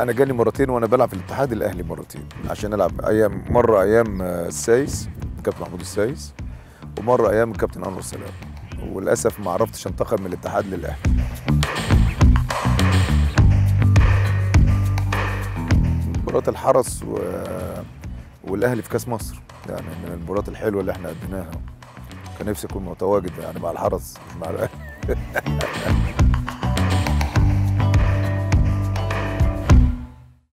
انا جاني مرتين وانا بلعب في الاتحاد الاهلي مرتين عشان العب ايام مره ايام آه، السايس كابتن محمود السايس ومره ايام الكابتن انور سلام وللاسف ما عرفتش انتقل من الاتحاد للاهلي مباراه الحرس و... والاهلي في كاس مصر يعني من المباريات الحلوه اللي احنا قدمناها كان نفسي اكون متواجد يعني مع الحرس مش مع الاهلي